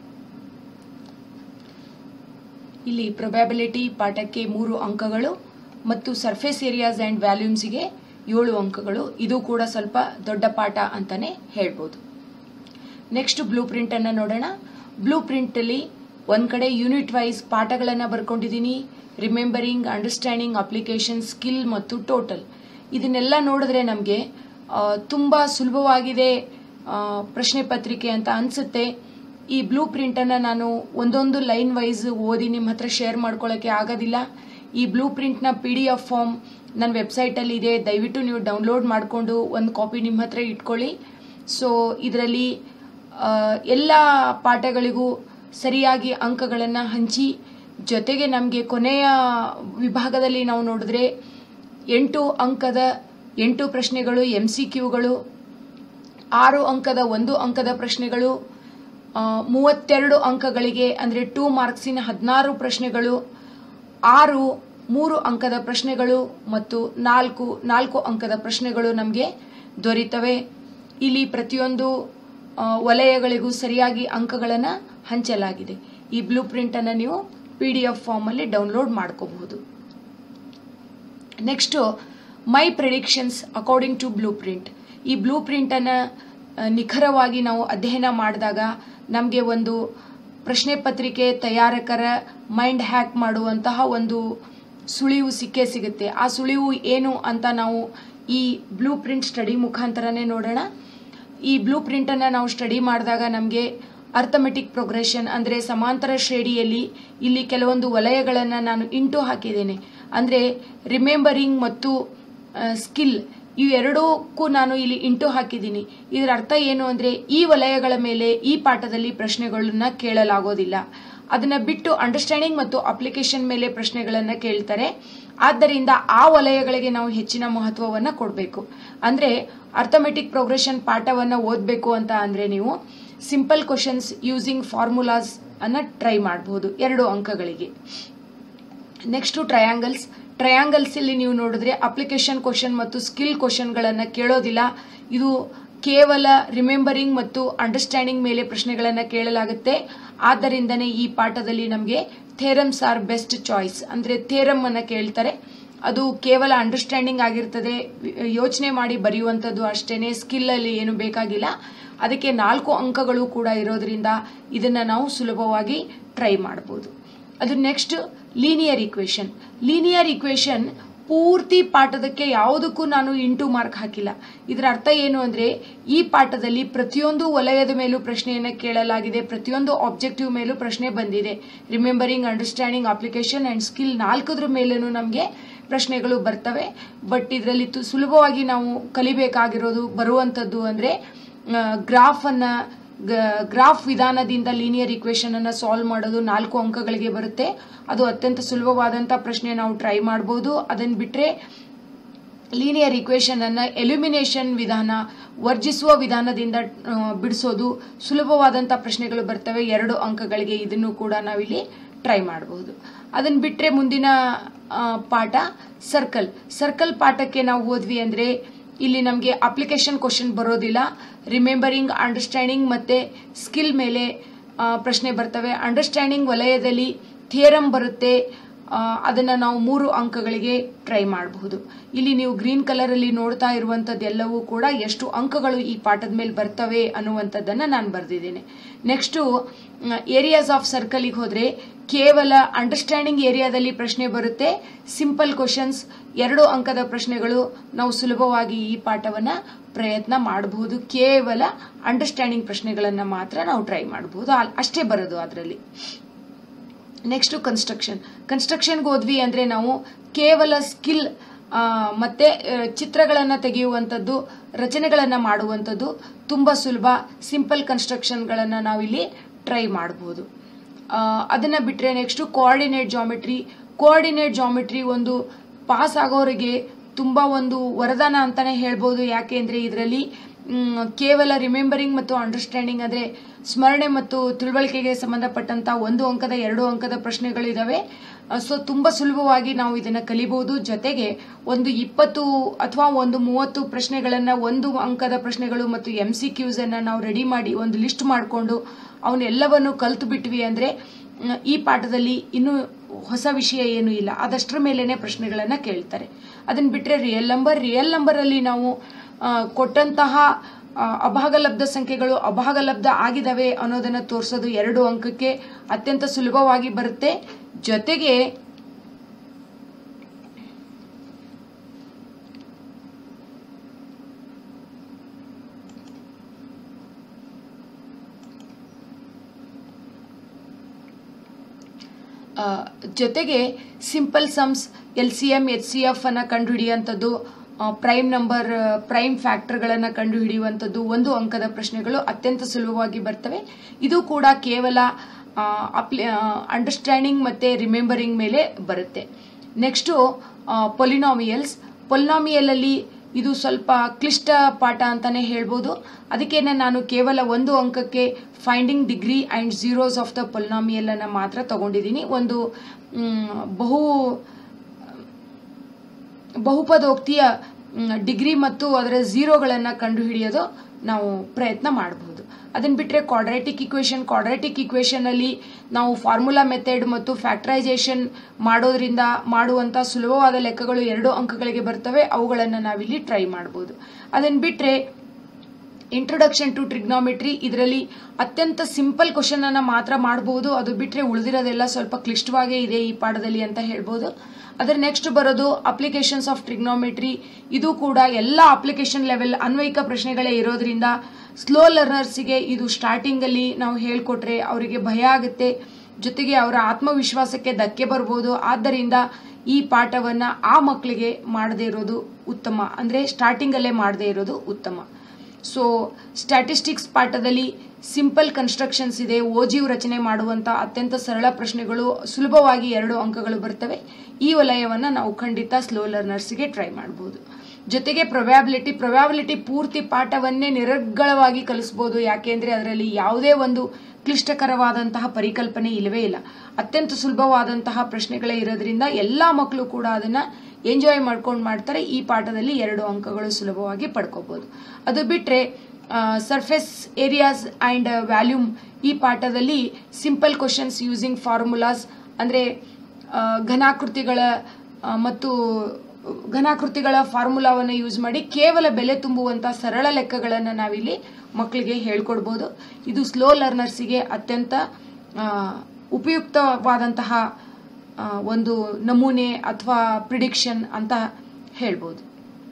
ಇಲ್ಲಿ ಪ್ರೊಬ್ಯಾಬಿಲಿಟಿ ಪಾಠಕ್ಕೆ ಮೂರು ಅಂಕಗಳು ಮತ್ತು ಸರ್ಫೇಸ್ ಏರಿಯಾಸ್ ಆ್ಯಂಡ್ ವ್ಯಾಲ್ಯೂಮ್ಸ್ಗೆ ಏಳು ಅಂಕಗಳು ಇದು ಕೂಡ ಸ್ವಲ್ಪ ದೊಡ್ಡ ಪಾಠ ಅಂತಾನೆ ಹೇಳ್ಬೋದು ನೆಕ್ಸ್ಟ್ ಬ್ಲೂ ಪ್ರಿಂಟನ್ನು ನೋಡೋಣ ಬ್ಲೂ ಪ್ರಿಂಟಲ್ಲಿ ಒಂದು ಕಡೆ ಯೂನಿಟ್ ವೈಸ್ ಪಾಠಗಳನ್ನು ಬರ್ಕೊಂಡಿದ್ದೀನಿ ರಿಮೆಂಬರಿಂಗ್ ಅಂಡರ್ಸ್ಟ್ಯಾಂಡಿಂಗ್ ಅಪ್ಲಿಕೇಶನ್ ಸ್ಕಿಲ್ ಮತ್ತು ಟೋಟಲ್ ಇದನ್ನೆಲ್ಲ ನೋಡಿದ್ರೆ ನಮಗೆ ತುಂಬ ಸುಲಭವಾಗಿದೆ ಆ, ಪ್ರಶ್ನೆ ಪತ್ರಿಕೆ ಅಂತ ಅನಿಸುತ್ತೆ ಈ ಬ್ಲೂ ಪ್ರಿಂಟನ್ನು ನಾನು ಒಂದೊಂದು ಲೈನ್ ವೈಸ್ ಓದಿ ನಿಮ್ಮ ಹತ್ರ ಶೇರ್ ಮಾಡ್ಕೊಳ್ಳೋಕ್ಕೆ ಆಗೋದಿಲ್ಲ ಈ ಬ್ಲೂ ಪ್ರಿಂಟ್ನ ಪಿ ಡಿ ಎಫ್ ಫಾರ್ಮ್ ನನ್ನ ವೆಬ್ಸೈಟಲ್ಲಿ ಇದೆ ದಯವಿಟ್ಟು ನೀವು ಡೌನ್ಲೋಡ್ ಮಾಡಿಕೊಂಡು ಒಂದು ಕಾಪಿ ನಿಮ್ಮ ಹತ್ರ ಇಟ್ಕೊಳ್ಳಿ ಸೊ ಇದರಲ್ಲಿ ಎಲ್ಲ ಪಾಠಗಳಿಗೂ ಸರಿಯಾಗಿ ಅಂಕಗಳನ್ನು ಹಂಚಿ ಜೊತೆಗೆ ನಮಗೆ ಕೊನೆಯ ವಿಭಾಗದಲ್ಲಿ ನಾವು ನೋಡಿದ್ರೆ ಎಂಟು ಅಂಕದ ಎಂಟು ಪ್ರಶ್ನೆಗಳು ಎಂ ಸಿ ಕ್ಯೂಗಳು ಆರು ಅಂಕದ ಒಂದು ಅಂಕದ ಪ್ರಶ್ನೆಗಳು ಆ, ಮೂವತ್ತೆರಡು ಅಂಕಗಳಿಗೆ ಅಂದರೆ ಟೂ ಮಾರ್ಕ್ಸಿನ ಹದಿನಾರು ಪ್ರಶ್ನೆಗಳು ಆರು ಮೂರು ಅಂಕದ ಪ್ರಶ್ನೆಗಳು ಮತ್ತು ನಾಲ್ಕು ನಾಲ್ಕು ಅಂಕದ ಪ್ರಶ್ನೆಗಳು ನಮಗೆ ದೊರೀತವೆ ಇಲ್ಲಿ ಪ್ರತಿಯೊಂದು ಆ, ವಲಯಗಳಿಗೂ ಸರಿಯಾಗಿ ಅಂಕಗಳನ್ನು ಹಂಚಲಾಗಿದೆ ಈ ಬ್ಲೂ ಪ್ರಿಂಟನ್ನು ನೀವು ಪಿ ಡಿ ಎಫ್ ಫಾರ್ಮಲ್ಲಿ ಡೌನ್ಲೋಡ್ ಮಾಡ್ಕೋಬಹುದು next my predictions according to blueprint ಈ ಬ್ಲೂ ಪ್ರಿಂಟನ್ನು ನಿಖರವಾಗಿ ನಾವು ಅಧ್ಯಯನ ಮಾಡಿದಾಗ ನಮಗೆ ಒಂದು ಪ್ರಶ್ನೆ ಪತ್ರಿಕೆ ತಯಾರಕರ ಮೈಂಡ್ ಹ್ಯಾಕ್ ಮಾಡುವಂತಹ ಒಂದು ಸುಳಿವು ಸಿಕ್ಕೇ ಸಿಗುತ್ತೆ ಆ ಸುಳಿವು ಏನು ಅಂತ ನಾವು ಈ ಬ್ಲೂ ಪ್ರಿಂಟ್ ಸ್ಟಡಿ ಮುಖಾಂತರನೇ ನೋಡೋಣ ಈ ಬ್ಲೂ ಪ್ರಿಂಟನ್ನು ನಾವು ಸ್ಟಡಿ ಮಾಡಿದಾಗ ನಮಗೆ ಅರ್ಥಮೆಟಿಕ್ ಪ್ರೋಗ್ರೆಷನ್ ಅಂದರೆ ಸಮಾಂತರ ಶ್ರೇಣಿಯಲ್ಲಿ ಇಲ್ಲಿ ಕೆಲವೊಂದು ವಲಯಗಳನ್ನು ನಾನು ಇಂಟು ಹಾಕಿದ್ದೇನೆ ಅಂದರೆ ರಿಮೆಂಬರಿಂಗ್ ಮತ್ತು ಸ್ಕಿಲ್ ಇವೆರಡಕ್ಕೂ ನಾನು ಇಲ್ಲಿ ಇಂಟು ಹಾಕಿದ್ದೀನಿ ಇದರ ಅರ್ಥ ಏನು ಅಂದರೆ ಈ ವಲಯಗಳ ಮೇಲೆ ಈ ಪಾಠದಲ್ಲಿ ಪ್ರಶ್ನೆಗಳನ್ನ ಕೇಳಲಾಗೋದಿಲ್ಲ ಅದನ್ನ ಬಿಟ್ಟು ಅಂಡರ್ಸ್ಟ್ಯಾಂಡಿಂಗ್ ಮತ್ತು ಅಪ್ಲಿಕೇಶನ್ ಮೇಲೆ ಪ್ರಶ್ನೆಗಳನ್ನು ಕೇಳ್ತಾರೆ ಆದ್ದರಿಂದ ಆ ವಲಯಗಳಿಗೆ ನಾವು ಹೆಚ್ಚಿನ ಮಹತ್ವವನ್ನು ಕೊಡಬೇಕು ಅಂದರೆ ಅರ್ಥಮೆಟಿಕ್ ಪ್ರೋಗ್ರೆಷನ್ ಪಾಠವನ್ನು ಓದಬೇಕು ಅಂತ ಅಂದರೆ ನೀವು ಸಿಂಪಲ್ ಕ್ವಶನ್ಸ್ ಯೂಸಿಂಗ್ ಫಾರ್ಮುಲಾಸ್ ಅನ್ನ ಟ್ರೈ ಮಾಡಬಹುದು ಎರಡು ಅಂಕಗಳಿಗೆ ನೆಕ್ಸ್ಟು ಟ್ರಯಾಂಗಲ್ಸ್ ಟ್ರಯಾಂಗಲ್ಸ್ ಇಲ್ಲಿ ನೀವು ನೋಡಿದ್ರೆ ಅಪ್ಲಿಕೇಶನ್ ಕ್ವಶನ್ ಮತ್ತು ಸ್ಕಿಲ್ ಕ್ವಶನ್ಗಳನ್ನು ಕೇಳೋದಿಲ್ಲ ಇದು ಕೇವಲ ರಿಮೆಂಬರಿಂಗ್ ಮತ್ತು ಅಂಡರ್ಸ್ಟ್ಯಾಂಡಿಂಗ್ ಮೇಲೆ ಪ್ರಶ್ನೆಗಳನ್ನು ಕೇಳಲಾಗುತ್ತೆ ಆದ್ದರಿಂದನೇ ಈ ಪಾಠದಲ್ಲಿ ನಮಗೆ ಥೇರಮ್ಸ್ ಆರ್ ಬೆಸ್ಟ್ ಚಾಯ್ಸ್ ಅಂದರೆ ಥೇರಮ್ ಅನ್ನು ಕೇಳ್ತಾರೆ ಅದು ಕೇವಲ ಅಂಡರ್ಸ್ಟ್ಯಾಂಡಿಂಗ್ ಆಗಿರ್ತದೆ ಯೋಚನೆ ಮಾಡಿ ಬರೆಯುವಂಥದ್ದು ಅಷ್ಟೇನೆ ಸ್ಕಿಲ್ ಅಲ್ಲಿ ಏನು ಬೇಕಾಗಿಲ್ಲ ಅದಕ್ಕೆ ನಾಲ್ಕು ಅಂಕಗಳು ಕೂಡ ಇರೋದ್ರಿಂದ ಇದನ್ನ ನಾವು ಸುಲಭವಾಗಿ ಟ್ರೈ ಮಾಡ್ಬೋದು ಅದು next linear equation linear equation ಪೂರ್ತಿ ಪಾಠದಕ್ಕೆ ಯಾವುದಕ್ಕೂ ನಾನು ಇಂಟು ಮಾರ್ಕ್ ಹಾಕಿಲ್ಲ ಇದರ ಅರ್ಥ ಏನು ಅಂದ್ರೆ ಈ ಪಾಠದಲ್ಲಿ ಪ್ರತಿಯೊಂದು ವಲಯದ ಮೇಲೂ ಪ್ರಶ್ನೆಯನ್ನು ಕೇಳಲಾಗಿದೆ ಪ್ರತಿಯೊಂದು ಆಬ್ಜೆಕ್ಟಿವ್ ಮೇಲೂ ಪ್ರಶ್ನೆ ಬಂದಿದೆ remembering understanding application and skill ನಾಲ್ಕದ್ರ ಮೇಲೂ ನಮಗೆ ಪ್ರಶ್ನೆಗಳು ಬರ್ತವೆ ಬಟ್ ಇದರಲ್ಲಿ ತು- ಸುಲಭವಾಗಿ ನಾವು ಕಲಿಬೇಕಾಗಿರೋದು ಬರುವಂಥದ್ದು ಅಂದ್ರೆ ಗ್ರಾಫ್ ಅನ್ನ ಗ್ರಾಫ್ ವಿಧಾನದಿಂದ ಲೀನಿಯರ್ ಇಕ್ವೇಶನ್ ಅನ್ನ ಸಾಲ್ವ್ ಮಾಡೋದು ನಾಲ್ಕು ಅಂಕಗಳಿಗೆ ಬರುತ್ತೆ ಅದು ಅತ್ಯಂತ ಸುಲಭವಾದಂಥ ಪ್ರಶ್ನೆ ನಾವು ಟ್ರೈ ಮಾಡಬಹುದು ಅದನ್ನ ಬಿಟ್ರೆ ಲೀನಿಯರ್ ಇಕ್ವೇಶನ್ ಅನ್ನ ಎಲ್ಯುಮಿನೇಷನ್ ವಿಧಾನ ವರ್ಜಿಸುವ ವಿಧಾನದಿಂದ ಆ, ಬಿಡಿಸೋದು ಸುಲಭವಾದಂಥ ಪ್ರಶ್ನೆಗಳು ಬರ್ತವೆ ಎರಡು ಅಂಕಗಳಿಗೆ ಇದನ್ನು ಕೂಡ ನಾವಿಲ್ಲಿ ಟ್ರೈ ಮಾಡಬಹುದು ಅದನ್ನ ಬಿಟ್ರೆ ಮುಂದಿನ ಆ, ಪಾಠ ಸರ್ಕಲ್ ಸರ್ಕಲ್ ಪಾಠಕ್ಕೆ ನಾವು ಹೋದ್ವಿ ಅಂದ್ರೆ ಇಲ್ಲಿ ನಮಗೆ ಅಪ್ಲಿಕೇಶನ್ ಕ್ವಶನ್ ಬರೋದಿಲ್ಲ ರಿಮೆಂಬರಿಂಗ್ ಅಂಡರ್ಸ್ಟ್ಯಾಂಡಿಂಗ್ ಮತ್ತೆ ಸ್ಕಿಲ್ ಮೇಲೆ ಆ, ಪ್ರಶ್ನೆ ಬರ್ತವೆ ಅಂಡರ್ಸ್ಟ್ಯಾಂಡಿಂಗ್ ವಲಯದಲ್ಲಿ ಥಿಯರಮ್ ಬರುತ್ತೆ ಆ, ಅದನ್ನ ನಾವು ಮೂರು ಅಂಕಗಳಿಗೆ ಟ್ರೈ ಮಾಡಬಹುದು ಇಲ್ಲಿ ನೀವು ಗ್ರೀನ್ ಕಲರ್ ಅಲ್ಲಿ ನೋಡ್ತಾ ಇರುವಂತದ್ದೆಲ್ಲವೂ ಕೂಡ ಎಷ್ಟು ಅಂಕಗಳು ಈ ಪಾಠದ ಮೇಲೆ ಬರ್ತವೆ ಅನ್ನುವಂಥದ್ದನ್ನ ನಾನು ಬರೆದಿದ್ದೇನೆ ನೆಕ್ಸ್ಟು ಏರಿಯಾಸ್ ಆಫ್ ಸರ್ಕಲ್ಗೆ ಹೋದ್ರೆ ಕೇವಲ ಅಂಡರ್ಸ್ಟ್ಯಾಂಡಿಂಗ್ ಏರಿಯಾದಲ್ಲಿ ಪ್ರಶ್ನೆ ಬರುತ್ತೆ ಸಿಂಪಲ್ ಕ್ವಶನ್ಸ್ ಎರಡು ಅಂಕದ ಪ್ರಶ್ನೆಗಳು ನಾವು ಸುಲಭವಾಗಿ ಈ ಪಾಠವನ್ನ ಪ್ರಯತ್ನ ಮಾಡಬಹುದು ಕೇವಲ ಅಂಡರ್ಸ್ಟ್ಯಾಂಡಿಂಗ್ ಪ್ರಶ್ನೆಗಳನ್ನ ಮಾತ್ರ ನಾವು ಟ್ರೈ ಮಾಡಬಹುದು ಅಷ್ಟೇ ಬರೋದು ಅದರಲ್ಲಿ ನೆಕ್ಸ್ಟ್ ಕನ್ಸ್ಟ್ರಕ್ಷನ್ ಕನ್ಸ್ಟ್ರಕ್ಷನ್ಗೆ ಹೋದ್ವಿ ಅಂದ್ರೆ ನಾವು ಕೇವಲ ಸ್ಕಿಲ್ ಮತ್ತೆ ಆ, ಚಿತ್ರಗಳನ್ನ ತೆಗೆಯುವಂಥದ್ದು ರಚನೆಗಳನ್ನ ಮಾಡುವಂಥದ್ದು ತುಂಬಾ ಸುಲಭ ಸಿಂಪಲ್ ಕನ್ಸ್ಟ್ರಕ್ಷನ್ಗಳನ್ನ ನಾವಿಲ್ಲಿ ಟ್ರೈ ಮಾಡಬಹುದು ಅದನ್ನ ಬಿಟ್ರೆ next coordinate geometry coordinate geometry ಒಂದು ಪಾಸ್ ಆಗೋರಿಗೆ ತುಂಬಾ ಒಂದು ವರದಾನ ಅಂತಾನೆ ಹೇಳ್ಬೋದು ಯಾಕೆ ಅಂದ್ರೆ ಇದರಲ್ಲಿ ಕೇವಲ ರಿಮೆಂಬರಿಂಗ್ ಮತ್ತು ಅಂಡರ್ಸ್ಟ್ಯಾಂಡಿಂಗ್ ಅಂದ್ರೆ ಸ್ಮರಣೆ ಮತ್ತು ತಿಳುವಳಿಕೆಗೆ ಸಂಬಂಧಪಟ್ಟಂತ ಒಂದು ಅಂಕದ ಎರಡು ಅಂಕದ ಪ್ರಶ್ನೆಗಳಿದಾವೆ ಸೊ ತುಂಬಾ ಸುಲಭವಾಗಿ ನಾವು ಇದನ್ನ ಕಲಿಬಹುದು ಜೊತೆಗೆ ಒಂದು ಇಪ್ಪತ್ತು ಅಥವಾ ಒಂದು ಮೂವತ್ತು ಪ್ರಶ್ನೆಗಳನ್ನ ಒಂದು ಅಂಕದ ಪ್ರಶ್ನೆಗಳು ಮತ್ತು ಎಂ ಸಿ ಕ್ಯೂಸ್ ಅನ್ನ ನಾವು ರೆಡಿ ಮಾಡಿ ಒಂದು ಲಿಸ್ಟ್ ಮಾಡಿಕೊಂಡು ಅವನ್ನೆಲ್ಲವನ್ನು ಕಲ್ತು ಬಿಟ್ವಿ ಅಂದ್ರೆ ಮ್, ಈ ಪಾಠದಲ್ಲಿ ಇನ್ನು ಹೊಸ ವಿಷಯ ಏನೂ ಇಲ್ಲ ಅದಷ್ಟರ ಮೇಲೇನೆ ಪ್ರಶ್ನೆಗಳನ್ನ ಕೇಳ್ತಾರೆ ಅದನ್ನ ಬಿಟ್ರೆ ರಿಯಲ್ ನಂಬರ್ ರಿಯಲ್ ನಂಬರ್ ಅಲ್ಲಿ ನಾವು ಆ, ಕೊಟ್ಟಂತಹ ಆ, ಅಭಾಗಲಬ್ಧ ಸಂಖ್ಯೆಗಳು ಅಭಾಗಲಬ್ಧ ಆಗಿದಾವೆ ಅನ್ನೋದನ್ನ ತೋರಿಸೋದು ಎರಡು ಅಂಕಕ್ಕೆ ಅತ್ಯಂತ ಸುಲಭವಾಗಿ ಬರುತ್ತೆ ಜೊತೆಗೆ ಆ, ಜೊತೆಗೆ simple sums L C M H C F ಅನ್ನು ಕಂಡುಹಿಡಿಯುವಂಥದ್ದು ಪ್ರೈಮ್ ನಂಬರ್ ಪ್ರೈಮ್ ಫ್ಯಾಕ್ಟರ್ಗಳನ್ನು ಕಂಡುಹಿಡಿಯುವಂಥದ್ದು ಒಂದು ಅಂಕದ ಪ್ರಶ್ನೆಗಳು ಅತ್ಯಂತ ಸುಲಭವಾಗಿ ಬರ್ತವೆ ಇದು ಕೂಡ ಕೇವಲ ಅಪ್ಲಿ ಅಂಡರ್ಸ್ಟ್ಯಾಂಡಿಂಗ್ ಮತ್ತು ರಿಮೆಂಬರಿಂಗ್ ಮೇಲೆ ಬರುತ್ತೆ ನೆಕ್ಸ್ಟು ಪೊಲಿನಾಮಿಯಲ್ಸ್ ಪೊಲಿನಾಮಿಯಲಲ್ಲಿ ಇದು ಸ್ವಲ್ಪ ಕ್ಲಿಷ್ಟ ಪಾಠ ಅಂತಾನೆ ಹೇಳ್ಬೋದು ಅದಕ್ಕೇನೆ ನಾನು ಕೇವಲ ಒಂದು ಅಂಕಕ್ಕೆ finding degree and zeros of the polynomial ಅನ್ನು ಮಾತ್ರ ತಗೊಂಡಿದ್ದೀನಿ ಒಂದು ಮ್, ಬಹು ಬಹುಪದೋಕ್ತಿಯ ಮ್, ಡಿಗ್ರಿ ಮತ್ತು ಅದರ ಝೀರೋಗಳನ್ನು ಕಂಡುಹಿಡಿಯೋದು ನಾವು ಪ್ರಯತ್ನ ಮಾಡಬಹುದು ಅದನ್ನು ಬಿಟ್ಟರೆ ಕ್ವಾಡ್ರಾಟಿಕ್ ಇಕ್ವೇಷನ್ ಕ್ವಾಡ್ರಾಟಿಕ್ ಇಕ್ವೇಷನಲ್ಲಿ ನಾವು ಫಾರ್ಮುಲಾ ಮೆಥಡ್ ಮತ್ತು ಫ್ಯಾಕ್ಟರೈಸೇಷನ್ ಮಾಡೋದ್ರಿಂದ ಮಾಡುವಂಥ ಸುಲಭವಾದ ಲೆಕ್ಕಗಳು ಎರಡು ಅಂಕಗಳಿಗೆ ಬರ್ತವೆ ಅವುಗಳನ್ನು ನಾವಿಲ್ಲಿ ಟ್ರೈ ಮಾಡ್ಬೋದು ಅದನ್ನು ಬಿಟ್ಟರೆ ಇಂಟ್ರೊಡಕ್ಷನ್ ಟು ಟ್ರಿಗ್ನಾಮೆಟ್ರಿ ಇದರಲ್ಲಿ ಅತ್ಯಂತ ಸಿಂಪಲ್ ಕ್ವಶನ್ ಅನ್ನ ಮಾತ್ರ ಮಾಡಬಹುದು ಅದು ಬಿಟ್ಟರೆ ಉಳಿದಿರೋದೆಲ್ಲ ಸ್ವಲ್ಪ ಕ್ಲಿಷ್ಟವಾಗೇ ಇದೆ ಈ ಪಾಠದಲ್ಲಿ ಅಂತ ಹೇಳ್ಬೋದು ಅದರ ನೆಕ್ಸ್ಟ್ ಬರೋದು ಅಪ್ಲಿಕೇಶನ್ಸ್ ಆಫ್ ಟ್ರಿಗ್ನಾಮೆಟ್ರಿ ಇದು ಕೂಡ ಎಲ್ಲ ಅಪ್ಲಿಕೇಶನ್ ಲೆವೆಲ್ ಅನ್ವಯಿಕ ಪ್ರಶ್ನೆಗಳೇ ಇರೋದ್ರಿಂದ ಸ್ಲೋ ಲರ್ನರ್ಸಿಗೆ ಇದು ಸ್ಟಾರ್ಟಿಂಗಲ್ಲಿ ನಾವು ಹೇಳ್ಕೊಟ್ರೆ ಅವರಿಗೆ ಭಯ ಆಗುತ್ತೆ ಜೊತೆಗೆ ಅವರ ಆತ್ಮವಿಶ್ವಾಸಕ್ಕೆ ಧಕ್ಕೆ ಬರ್ಬೋದು ಆದ್ದರಿಂದ ಈ ಪಾಠವನ್ನ ಆ ಮಕ್ಕಳಿಗೆ ಮಾಡದೇ ಇರೋದು ಉತ್ತಮ ಅಂದರೆ ಸ್ಟಾರ್ಟಿಂಗಲ್ಲೇ ಮಾಡದೇ ಇರೋದು ಉತ್ತಮ ಸೊ ಸ್ಟ್ಯಾಟಿಸ್ಟಿಕ್ಸ್ ಪಾಠದಲ್ಲಿ ಸಿಂಪಲ್ ಕನ್ಸ್ಟ್ರಕ್ಷನ್ಸ್ ಇದೆ ಓಜಿವ್ ರಚನೆ ಮಾಡುವಂತ ಅತ್ಯಂತ ಸರಳ ಪ್ರಶ್ನೆಗಳು ಸುಲಭವಾಗಿ ಎರಡು ಅಂಕಗಳು ಬರ್ತವೆ ಈ ವಲಯವನ್ನ ನಾವು ಖಂಡಿತ ಸ್ಲೋ ಲರ್ನರ್ಸ್ಗೆ ಟ್ರೈ ಮಾಡಬಹುದು ಜೊತೆಗೆ ಪ್ರೊಬ್ಯಾಬಿಲಿಟಿ ಪ್ರೊಬ್ಯಾಬಿಲಿಟಿ ಪೂರ್ತಿ ಪಾಠವನ್ನೇ ನಿರರ್ಗಳವಾಗಿ ಕಲಿಸ್ಬೋದು ಯಾಕೆಂದ್ರೆ ಅದರಲ್ಲಿ ಯಾವುದೇ ಒಂದು ಕ್ಲಿಷ್ಟಕರವಾದಂತಹ ಪರಿಕಲ್ಪನೆ ಇಲ್ಲವೇ ಇಲ್ಲ ಅತ್ಯಂತ ಸುಲಭವಾದಂತಹ ಪ್ರಶ್ನೆಗಳೇ ಇರೋದ್ರಿಂದ ಎಲ್ಲಾ ಮಕ್ಕಳು ಕೂಡ ಅದನ್ನ ಎಂಜಾಯ್ ಮಾಡ್ಕೊಂಡು ಮಾಡ್ತಾರೆ ಈ ಪಾಠದಲ್ಲಿ ಎರಡು ಅಂಕಗಳು ಸುಲಭವಾಗಿ ಪಡ್ಕೋಬಹುದು ಅದು ಬಿಟ್ರೆ ಸರ್ಫೇಸ್ ಏರಿಯಾಸ್ ಅಂಡ್ ವ್ಯಾಲ್ಯೂಮ್ ಈ ಪಾಠದಲ್ಲಿ ಸಿಂಪಲ್ ಕ್ವಶನ್ಸ್ ಯೂಸಿಂಗ್ ಫಾರ್ಮುಲಾಸ್ ಅಂದ್ರೆ ಆ, ಘನಾಕೃತಿಗಳ ಆ, ಮತ್ತು ಘನಾಕೃತಿಗಳ ಫಾರ್ಮುಲಾವನ್ನು ಯೂಸ್ ಮಾಡಿ ಕೇವಲ ಬೆಲೆ ತುಂಬುವಂತ ಸರಳ ಲೆಕ್ಕಗಳನ್ನು ನಾವಿಲ್ಲಿ ಮಕ್ಕಳಿಗೆ ಹೇಳ್ಕೊಡ್ಬೋದು ಇದು ಸ್ಲೋ ಲರ್ನರ್ಸಿಗೆ ಅತ್ಯಂತ ಆ, ಉಪಯುಕ್ತವಾದಂತಹ ಆ, ಒಂದು ನಮೂನೆ ಅಥವಾ ಪ್ರಿಡಿಕ್ಷನ್ ಅಂತ ಹೇಳ್ಬೋದು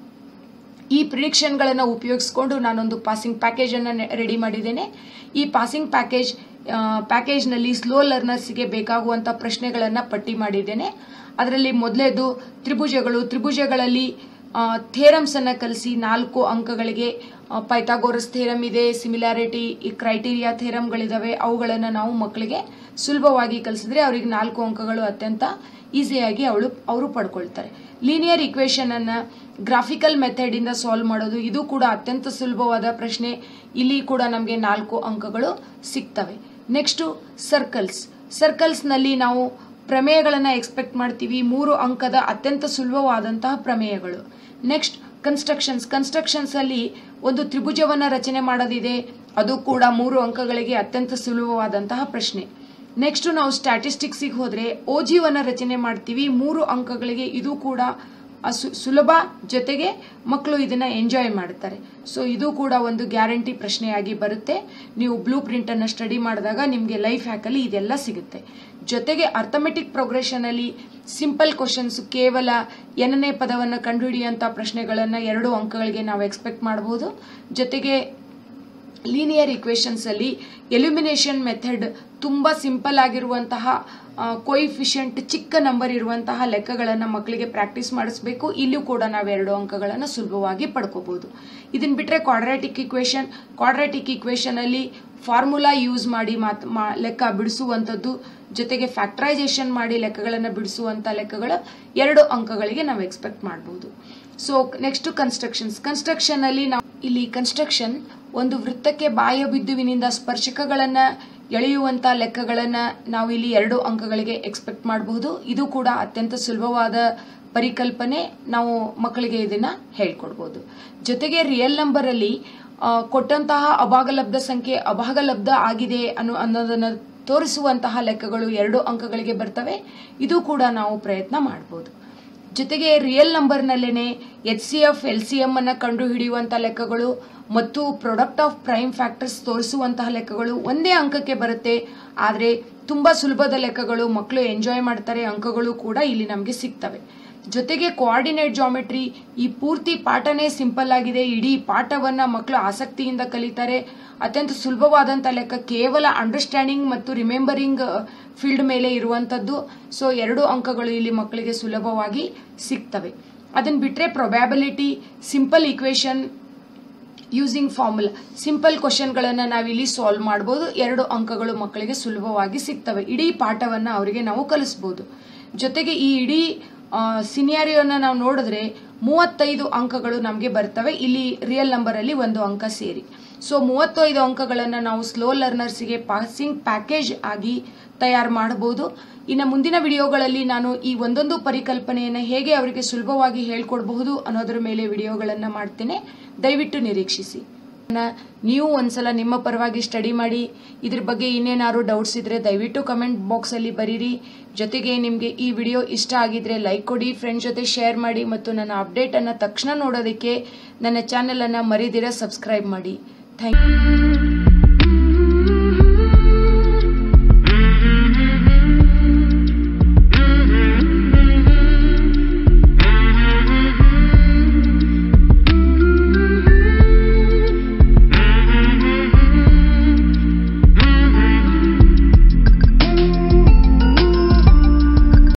ಈ ಪ್ರಿಡಿಕ್ಷನ್ಗಳನ್ನು ಉಪಯೋಗಿಸ್ಕೊಂಡು ನಾನೊಂದು ಪಾಸಿಂಗ್ ಪ್ಯಾಕೇಜ್ ಅನ್ನು ರೆಡಿ ಮಾಡಿದ್ದೇನೆ ಈ ಪಾಸಿಂಗ್ ಪ್ಯಾಕೇಜ್ ಪ್ಯಾಕೇಜ್ನಲ್ಲಿ ಸ್ಲೋ ಲರ್ನರ್ಸ್ಗೆ ಬೇಕಾಗುವಂಥ ಪ್ರಶ್ನೆಗಳನ್ನು ಪಟ್ಟಿ ಮಾಡಿದ್ದೇನೆ ಅದರಲ್ಲಿ ಮೊದಲೇದು ತ್ರಿಭುಜಗಳು ತ್ರಿಭುಜಗಳಲ್ಲಿ ಥೇರಮ್ಸ್ ಅನ್ನ ಕಲಿಸಿ ನಾಲ್ಕು ಅಂಕಗಳಿಗೆ ಪೈಥಾಗೋರಸ್ ಥೇರಮ್ ಇದೆ ಸಿಮಿಲಾರಿಟಿ ಈ ಕ್ರೈಟೀರಿಯಾ ಥೇರಮ್ಗಳಿದಾವೆ ಅವುಗಳನ್ನು ನಾವು ಮಕ್ಕಳಿಗೆ ಸುಲಭವಾಗಿ ಕಲಿಸಿದ್ರೆ ಅವರಿಗೆ ನಾಲ್ಕು ಅಂಕಗಳು ಅತ್ಯಂತ ಈಸಿಯಾಗಿ ಅವಳು ಅವರು ಪಡ್ಕೊಳ್ತಾರೆ ಲೀನಿಯರ್ ಇಕ್ವೇಶನ್ ಅನ್ನ ಗ್ರಾಫಿಕಲ್ ಮೆಥಡ್ ಇಂದ ಸಾಲ್ವ್ ಮಾಡೋದು ಇದು ಕೂಡ ಅತ್ಯಂತ ಸುಲಭವಾದ ಪ್ರಶ್ನೆ ಇಲ್ಲಿ ಕೂಡ ನಮಗೆ ನಾಲ್ಕು ಅಂಕಗಳು ಸಿಗ್ತವೆ ನೆಕ್ಸ್ಟು ಸರ್ಕಲ್ಸ್ ಸರ್ಕಲ್ಸ್ನಲ್ಲಿ ನಾವು ಪ್ರಮೇಯಗಳನ್ನು ಎಕ್ಸ್ಪೆಕ್ಟ್ ಮಾಡ್ತೀವಿ ಮೂರು ಅಂಕದ ಅತ್ಯಂತ ಸುಲಭವಾದಂತಹ ಪ್ರಮೇಯಗಳು ನೆಕ್ಸ್ಟ್ ಕನ್ಸ್ಟ್ರಕ್ಷನ್ಸ್ ಕನ್ಸ್ಟ್ರಕ್ಷನ್ಸ್ ಅಲ್ಲಿ ಒಂದು ತ್ರಿಭುಜವನ್ನ ರಚನೆ ಮಾಡೋದಿದೆ ಅದು ಕೂಡ ಮೂರು ಅಂಕಗಳಿಗೆ ಅತ್ಯಂತ ಸುಲಭವಾದಂತಹ ಪ್ರಶ್ನೆ ನೆಕ್ಸ್ಟ್ ನಾವು ಸ್ಟ್ಯಾಟಿಸ್ಟಿಕ್ಸಿಗೆ ಹೋದ್ರೆ ಓಜಿವನ್ನ ರಚನೆ ಮಾಡ್ತೀವಿ ಮೂರು ಅಂಕಗಳಿಗೆ ಇದು ಕೂಡ ಆ ಸು- ಸುಲಭ ಜೊತೆಗೆ ಮಕ್ಕಳು ಇದನ್ನ ಎಂಜಾಯ್ ಮಾಡ್ತಾರೆ ಸೊ ಇದು ಕೂಡ ಒಂದು ಗ್ಯಾರಂಟಿ ಪ್ರಶ್ನೆಯಾಗಿ ಬರುತ್ತೆ ನೀವು ಬ್ಲೂ ಪ್ರಿಂಟ್ ಅನ್ನ ಸ್ಟಡಿ ಮಾಡಿದಾಗ ನಿಮಗೆ ಲೈಫ್ ಹ್ಯಾಕಲ್ಲಿ ಇದೆಲ್ಲ ಸಿಗುತ್ತೆ ಜೊತೆಗೆ ಅರ್ಥಮೆಟಿಕ್ ಪ್ರೋಗ್ರೆಷನ್ ಅಲ್ಲಿ ಸಿಂಪಲ್ ಕ್ವಶನ್ಸ್ ಕೇವಲ ಎನ್ನನೇ ಪದವನ್ನು ಕಂಡುಹಿಡಿಯುವಂತ ಪ್ರಶ್ನೆಗಳನ್ನ ಎರಡು ಅಂಕಗಳಿಗೆ ನಾವು ಎಕ್ಸ್ಪೆಕ್ಟ್ ಮಾಡಬಹುದು ಜೊತೆಗೆ ಲೀನಿಯರ್ ಇಕ್ವೇಶನ್ಸ್ ಅಲ್ಲಿ ಎಲ್ಯುಮಿನೇಷನ್ ಮೆಥಡ್ ತುಂಬಾ ಸಿಂಪಲ್ ಆಗಿರುವಂತಹ ಕೊಯಿಫಿಷಿಯಂಟ್ ಚಿಕ್ಕ ನಂಬರ್ ಇರುವಂತಹ ಲೆಕ್ಕಗಳನ್ನು ಮಕ್ಕಳಿಗೆ ಪ್ರಾಕ್ಟೀಸ್ ಮಾಡಿಸ್ಬೇಕು ಇಲ್ಲೂ ಕೂಡ ನಾವು ಎರಡು ಅಂಕಗಳನ್ನು ಸುಲಭವಾಗಿ ಪಡ್ಕೋಬಹುದು ಇದನ್ನ ಬಿಟ್ರೆ ಕ್ವಾಡ್ರಾಟಿಕ್ ಇಕ್ವೇಶನ್ ಕ್ವಾಡ್ರಾಟಿಕ್ ಇಕ್ವೇಶನ್ ಅಲ್ಲಿ ಫಾರ್ಮುಲಾ ಯೂಸ್ ಮಾಡಿ ಮಾತ್ ಮಾ- ಲೆಕ್ಕ ಬಿಡಿಸುವಂಥದ್ದು ಜೊತೆಗೆ ಫ್ಯಾಕ್ಟರೈಸೇಷನ್ ಮಾಡಿ ಲೆಕ್ಕಗಳನ್ನು ಬಿಡಿಸುವಂತ ಲೆಕ್ಕಗಳು ಎರಡು ಅಂಕಗಳಿಗೆ ನಾವು ಎಕ್ಸ್ಪೆಕ್ಟ್ ಮಾಡಬಹುದು ಸೊ ನೆಕ್ಸ್ಟ್ ಕನ್ಸ್ಟ್ರಕ್ಷನ್ಸ್ ಕನ್ಸ್ಟ್ರಕ್ಷನ್ ಅಲ್ಲಿ ನಾವು ಇಲ್ಲಿ ಕನ್ಸ್ಟ್ರಕ್ಷನ್ ಒಂದು ವೃತ್ತಕ್ಕೆ ಬಾಹ್ಯ ಬಿಂದುವಿನಿಂದ ಸ್ಪರ್ಶಕಗಳನ್ನ ಎಳೆಯುವಂತ ಲೆಕ್ಕಗಳನ್ನ ನಾವು ಇಲ್ಲಿ ಎರಡು ಅಂಕಗಳಿಗೆ ಎಕ್ಸ್ಪೆಕ್ಟ್ ಮಾಡಬಹುದು ಇದು ಕೂಡ ಅತ್ಯಂತ ಸುಲಭವಾದ ಪರಿಕಲ್ಪನೆ ನಾವು ಮಕ್ಕಳಿಗೆ ಇದನ್ನ ಹೇಳ್ಕೊಡ್ಬೋದು ಜೊತೆಗೆ ರಿಯಲ್ ನಂಬರ್ ಅಲ್ಲಿ ಆ, ಕೊಟ್ಟಂತಹ ಅಭಾಗಲಬ್ಧ ಸಂಖ್ಯೆ ಅಭಾಗಲಬ್ಧ ಆಗಿದೆ ಅನ್ನೋ ಅನ್ನೋದನ್ನ ತೋರಿಸುವಂತಹ ಲೆಕ್ಕಗಳು ಎರಡು ಅಂಕಗಳಿಗೆ ಬರ್ತವೆ ಇದು ಕೂಡ ನಾವು ಪ್ರಯತ್ನ ಮಾಡಬಹುದು ಜೊತೆಗೆ ರಿಯಲ್ ನಂಬರ್ನಲ್ಲೇನೆ H C F L C M ಅನ್ನ ಕಂಡು ಹಿಡಿಯುವಂತ ಲೆಕ್ಕಗಳು ಮತ್ತು ಪ್ರಾಡಕ್ಟ್ ಆಫ್ ಪ್ರೈಮ್ ಫ್ಯಾಕ್ಟರ್ಸ್ ತೋರಿಸುವಂತಹ ಲೆಕ್ಕಗಳು ಒಂದೇ ಅಂಕಕ್ಕೆ ಬರುತ್ತೆ ಆದರೆ ತುಂಬಾ ಸುಲಭದ ಲೆಕ್ಕಗಳು ಮಕ್ಕಳು ಎಂಜಾಯ್ ಮಾಡ್ತಾರೆ ಅಂಕಗಳು ಕೂಡ ಇಲ್ಲಿ ನಮಗೆ ಸಿಗ್ತವೆ ಜೊತೆಗೆ ಕೋಆರ್ಡಿನೇಟ್ ಜಾಮೆಟ್ರಿ ಈ ಪೂರ್ತಿ ಪಾಠನೇ ಸಿಂಪಲ್ ಆಗಿದೆ ಇಡೀ ಪಾಠವನ್ನ ಮಕ್ಕಳು ಆಸಕ್ತಿಯಿಂದ ಕಲಿತಾರೆ ಅತ್ಯಂತ ಸುಲಭವಾದಂಥ ಲೆಕ್ಕ ಕೇವಲ ಅಂಡರ್ಸ್ಟ್ಯಾಂಡಿಂಗ್ ಮತ್ತು ರಿಮೆಂಬರಿಂಗ್ ಫೀಲ್ಡ್ ಮೇಲೆ ಇರುವಂಥದ್ದು ಸೊ ಎರಡು ಅಂಕಗಳು ಇಲ್ಲಿ ಮಕ್ಕಳಿಗೆ ಸುಲಭವಾಗಿ ಸಿಗ್ತವೆ ಅದನ್ನು ಬಿಟ್ಟರೆ probability simple equation using formula simple ಕ್ವಶನ್ಗಳನ್ನು ನಾವಿಲ್ಲಿ ಸಾಲ್ವ್ ಮಾಡ್ಬೋದು ಎರಡು ಅಂಕಗಳು ಮಕ್ಕಳಿಗೆ ಸುಲಭವಾಗಿ ಸಿಗ್ತವೆ ಇಡೀ ಪಾಠವನ್ನು ಅವರಿಗೆ ನಾವು ಕಲಿಸ್ಬೋದು ಜೊತೆಗೆ ಈ ಇಡೀ ಸಿನಿಯಾರಿಯೋನ ನಾವು ನೋಡಿದ್ರೆ ಮೂವತ್ತೈದು ಅಂಕಗಳು ನಮಗೆ ಬರ್ತವೆ ಇಲ್ಲಿ ರಿಯಲ್ ನಂಬರಲ್ಲಿ ಒಂದು ಅಂಕ ಸೇರಿ ಸೊ ಮೂವತ್ತೈದು ಅಂಕಗಳನ್ನು ನಾವು ಸ್ಲೋ ಲರ್ನರ್ಸಿಗೆ ಪಾಸಿಂಗ್ ಪ್ಯಾಕೇಜ್ ಆಗಿ ತಯಾರು ಮಾಡಬಹುದು ಇನ್ನು ಮುಂದಿನ ವಿಡಿಯೋಗಳಲ್ಲಿ ನಾನು ಈ ಒಂದೊಂದು ಪರಿಕಲ್ಪನೆಯನ್ನು ಹೇಗೆ ಅವರಿಗೆ ಸುಲಭವಾಗಿ ಹೇಳ್ಕೊಡ್ಬಹುದು ಅನ್ನೋದರ ಮೇಲೆ ವಿಡಿಯೋಗಳನ್ನು ಮಾಡ್ತೇನೆ ದಯವಿಟ್ಟು ನಿರೀಕ್ಷಿಸಿ ನ- ನೀವು ಒಂದ್ಸಲ ನಿಮ್ಮ ಪರವಾಗಿ ಸ್ಟಡಿ ಮಾಡಿ ಇದ್ರ ಬಗ್ಗೆ ಇನ್ನೇನಾದ್ರು ಡೌಟ್ಸ್ ಇದ್ರೆ ದಯವಿಟ್ಟು ಕಮೆಂಟ್ ಬಾಕ್ಸಲ್ಲಿ ಬರೀರಿ ಜೊತೆಗೆ ನಿಮಗೆ ಈ ವಿಡಿಯೋ ಇಷ್ಟ ಆಗಿದ್ರೆ ಲೈಕ್ ಕೊಡಿ ಫ್ರೆಂಡ್ ಜೊತೆ ಶೇರ್ ಮಾಡಿ ಮತ್ತು ನನ್ನ ಅಪ್ಡೇಟನ್ನು ತಕ್ಷಣ ನೋಡೋದಕ್ಕೆ ನನ್ನ ಚಾನಲನ್ನು ಮರಿದಿರ ಸಬ್ಸ್ಕ್ರೈಬ್ ಮಾಡಿ ಥ್ಯಾಂಕ್ ಯು